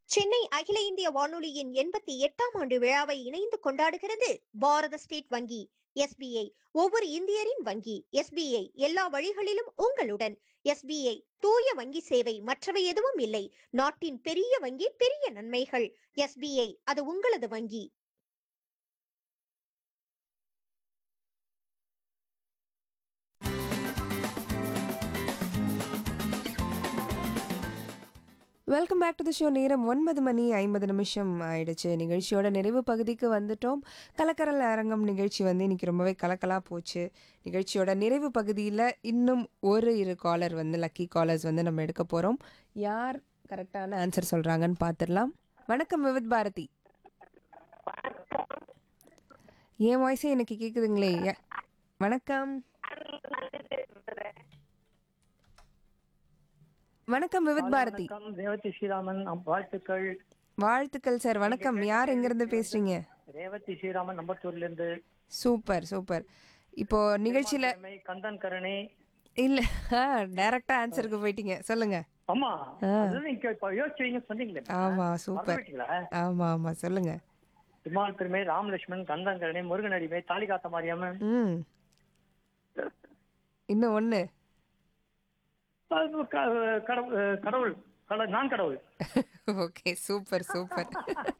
சென்னை அகில இந்திய வானொலியின் எண்பத்தி எட்டாம் ஆண்டு விழாவை இணைந்து கொண்டாடுகிறது பாரத ஸ்டேட் வங்கி எஸ்பிஐ ஒவ்வொரு இந்தியரின் வங்கி எஸ்பிஐ எல்லா வழிகளிலும் உங்களுடன் எஸ்பிஐ தூய வங்கி சேவை மற்றவை எதுவும் இல்லை நாட்டின் பெரிய வங்கி பெரிய நன்மைகள் எஸ்பிஐ அது உங்களது வங்கி welcome back to the show நேரம் ஒன்பது மணி ஐம்பது நிமிஷம் ஆயிடுச்சு நிகழ்ச்சியோட நிறைவு பகுதிக்கு வந்துட்டோம் கலக்கரல் அரங்கம் நிகழ்ச்சி வந்து இன்னைக்கு ரொம்பவே கலக்கலாக போச்சு நிகழ்ச்சியோட நிறைவு பகுதியில் இன்னும் ஒரு இரு காலர் வந்து லக்கி காலர்ஸ் வந்து நம்ம எடுக்க போகிறோம் யார் கரெக்டான ஆன்சர் சொல்கிறாங்கன்னு பார்த்துடலாம் வணக்கம் விவித் பாரதி என் வாய்ஸே எனக்கு கேட்குதுங்களே ஏ- வணக்கம் வணக்கம் விவித் பாரதி வணக்கம் ரேவதி ஸ்ரீராமன் அம் வாழ்த்துக்கள் வாழ்த்துக்கள் சார் வணக்கம் யார் எங்கிருந்து பேசுறீங்க ரேவதி ஸ்ரீராமன் நம்பத்தூர்ல இருந்து சூப்பர் சூப்பர் இப்போ நிகழ்ச்சியில திறமை, கந்தன் கருணை இல்ல டைரக்டா ஆன்சருக்கு போயிட்டீங்க சொல்லுங்க ஆமா அதுதான் நீங்க இப்ப யோசிச்சீங்க சொன்னீங்களே ஆமா சூப்பர் மறந்துட்டீங்களா? ஆமா ஆமா சொல்லுங்க திருமால் பெருமை ராமலட்சுமன் கந்தன் கருணை முருகன் அடிமை தாலிகாத்த மாரியம்மன் ம் இன்னும் ஒண்ணு அது க- கடவுள் கடவுள் கட- நான் கடவுள் ஓகே சூப்பர் சூப்பர்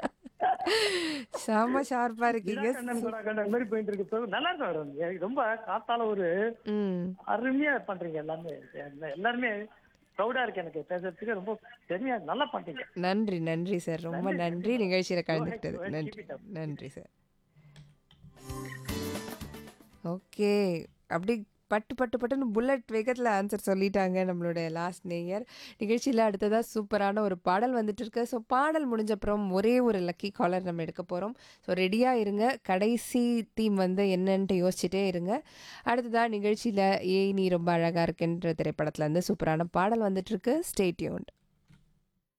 செம ஷார்ப்பா இருக்கீங்க கண்ணன் கொடா கண்ணன் மாதிரி போயிட்டு இருக்கு So, நல்லா இருக்கு மேடம் எனக்கு ரொம்ப காத்தால ஒரு ம் அருமையா பண்றீங்க எல்லாமே எல்லா- எல்லாருமே ப்ரௌடா இருக்கு எனக்கு பேசுறதுக்கு ரொம்ப பெருமையா நல்லா பண்றீங்க நன்றி நன்றி சார் ரொம்ப நன்றி நிகழ்ச்சியில கலந்துக்கிட்டது go ahead, நன்றி keep it up. நன்றி சார் ஓகே அப்படி பட்டு பட்டு பட்டுன்னு புல்லட் வேகத்தில் ஆன்சர் சொல்லிட்டாங்க நம்மளுடைய லாஸ்ட் நேயர் நிகழ்ச்சியில் அடுத்ததாக சூப்பரான ஒரு பாடல் வந்துட்டு இருக்கு ஸோ பாடல் முடிஞ்ச அப்புறம் ஒரே ஒரு லக்கி காலர் நம்ம எடுக்க போகிறோம் ஸோ ரெடியாக இருங்க கடைசி தீம் வந்து என்னன்ட்டு யோசிச்சுட்டே இருங்க அடுத்ததாக நிகழ்ச்சியில் ஏய் நீ ரொம்ப அழகாக இருக்குன்ற திரைப்படத்துல இருந்து சூப்பரான பாடல் வந்துட்டு இருக்கு ஸ்டேட்யூன்ட்